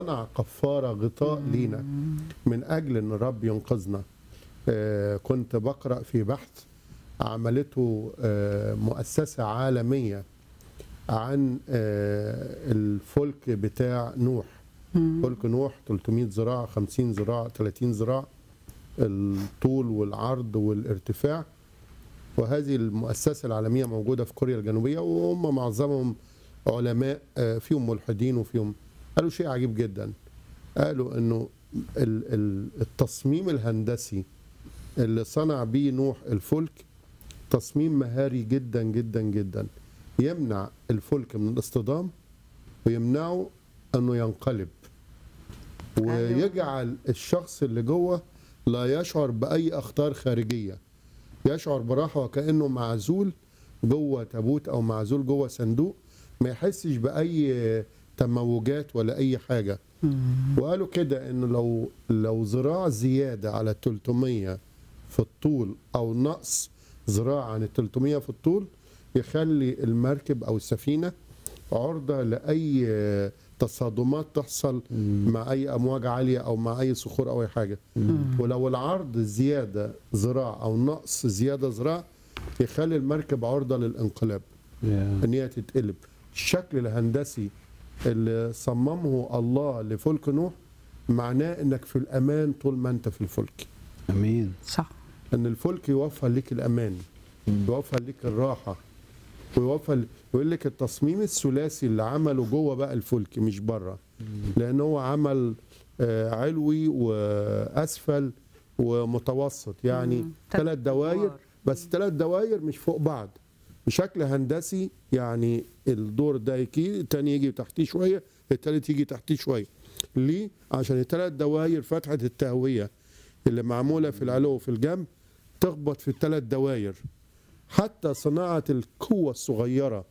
صنع كفاره غطاء لينا من اجل ان الرب ينقذنا آه، كنت بقرا في بحث عملته آه، مؤسسه عالميه عن آه، الفلك بتاع نوح فلك نوح 300 ذراع 50 ذراع 30 ذراع الطول والعرض والارتفاع وهذه المؤسسة العالمية موجودة في كوريا الجنوبية وهم معظمهم علماء آه، فيهم ملحدين وفيهم قالوا شيء عجيب جدا قالوا انه ال- ال- التصميم الهندسي اللي صنع بيه نوح الفلك تصميم مهاري جدا جدا جدا يمنع الفلك من الاصطدام ويمنعه انه ينقلب ويجعل الشخص اللي جوه لا يشعر باي اخطار خارجيه يشعر براحه وكانه معزول جوه تابوت او معزول جوه صندوق ما يحسش باي تموجات ولا اي حاجه وقالوا كده انه لو لو ذراع زياده على 300 في الطول او نقص ذراع عن ال 300 في الطول يخلي المركب او السفينه عرضه لاي تصادمات تحصل مع اي امواج عاليه او مع اي صخور او اي حاجه ولو العرض زياده ذراع او نقص زياده ذراع يخلي المركب عرضه للانقلاب يا. ان هي تتقلب الشكل الهندسي اللي صممه الله لفلك نوح معناه انك في الامان طول ما انت في الفلك امين صح ان الفلك يوفر لك الامان يوفر لك الراحه ويوفر يقول لك التصميم الثلاثي اللي عمله جوه بقى الفلك مش بره لان هو عمل آه، علوي واسفل ومتوسط يعني مم. ثلاث دواير أدوار. بس ثلاث دواير مش فوق بعض بشكل هندسي يعني الدور ده يجي التاني يجي تحتيه شويه التالت يجي تحتيه شويه ليه؟ عشان الثلاث دواير فتحه التهويه اللي معموله في العلو وفي الجنب تخبط في الثلاث دواير حتى صناعه القوه الصغيره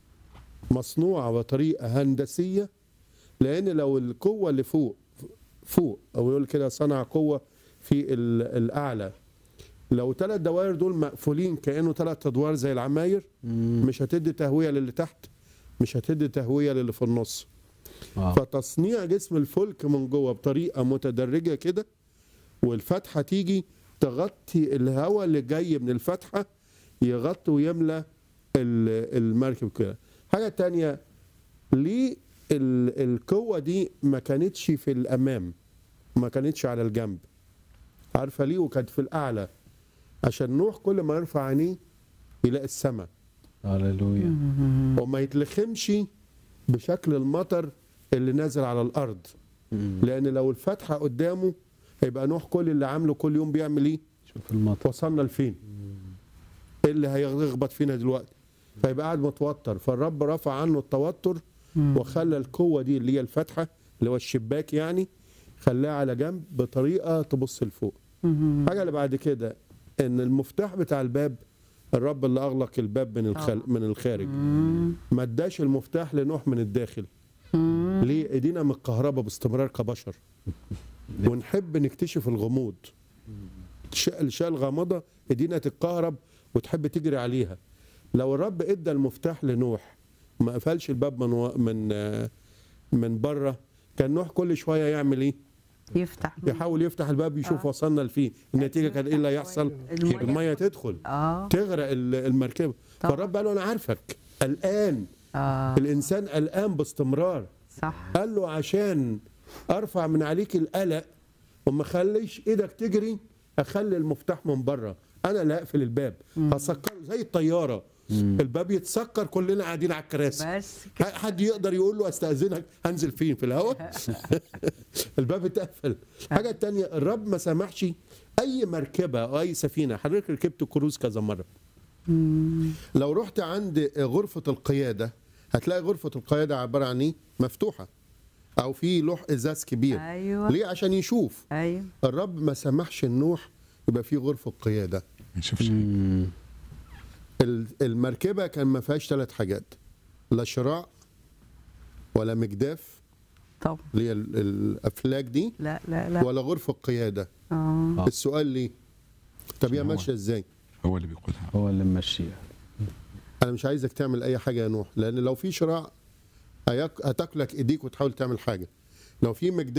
مصنوعه بطريقه هندسيه لان لو القوه اللي فوق فوق او يقول كده صنع قوه في ال- الاعلى لو ثلاث دوائر دول مقفولين كانه ثلاث ادوار زي العماير مش هتدي تهويه للي تحت مش هتدي تهويه للي في النص آه. فتصنيع جسم الفلك من جوه بطريقه متدرجه كده والفتحه تيجي تغطي الهواء اللي جاي من الفتحه يغطي ويملى ال- المركب كده حاجه تانية ليه ال- القوه دي ما كانتش في الامام ما كانتش على الجنب عارفه ليه وكانت في الاعلى عشان نوح كل ما يرفع عينيه يلاقي السماء هللويا وما يتلخمش بشكل المطر اللي نازل على الارض لان لو الفتحه قدامه هيبقى نوح كل اللي عامله كل يوم بيعمل ايه شوف المطر وصلنا لفين ايه اللي هيخبط فينا دلوقتي فيبقى قاعد متوتر فالرب رفع عنه التوتر وخلى القوه دي اللي هي الفتحه اللي هو الشباك يعني خلاها على جنب بطريقه تبص لفوق حاجه اللي بعد كده ان المفتاح بتاع الباب الرب اللي اغلق الباب من الخل... من الخارج ما اداش المفتاح لنوح من الداخل ليه ايدينا متكهربه باستمرار كبشر ونحب نكتشف الغموض الشيء الشيء الغامضه ايدينا تتكهرب وتحب تجري عليها لو الرب ادى المفتاح لنوح ما قفلش الباب من و... من آه، من بره كان نوح كل شويه يعمل ايه يفتح يحاول يفتح الباب يشوف آه. وصلنا لفين النتيجه كانت ايه اللي هيحصل المية. الميه تدخل اه تغرق ال- المركبه طبعا. فالرب قال له انا عارفك قلقان اه الانسان قلقان باستمرار صح قال له عشان ارفع من عليك القلق وما اخليش ايدك تجري اخلي المفتاح من بره انا اللي هقفل الباب هسكره زي الطياره الباب يتسكر كلنا قاعدين على الكراسي بس كده ح- حد يقدر يقول له استاذنك هنزل فين في الهواء الباب اتقفل الحاجه التانية الرب ما سمحش اي مركبه او اي سفينه حضرتك ركبت كروز كذا مره لو رحت عند غرفه القياده هتلاقي غرفه القياده عباره عن ايه مفتوحه او في لوح ازاز كبير ايوه ليه عشان يشوف ايوه الرب ما سمحش النوح يبقى في غرفه قياده ما يشوفش مم. ال- المركبه كان ما فيهاش ثلاث حاجات لا شراع ولا مجداف طبعا اللي هي ال- الافلاك دي لا لا لا ولا غرفه قياده اه آه. السؤال ليه طب هي عشان هو- ماشيه ازاي هو اللي بيقودها هو اللي ممشيها انا مش عايزك تعمل اي حاجه يا نوح لان لو في شراع هيك- هتاكلك ايديك وتحاول تعمل حاجه لو في مقدار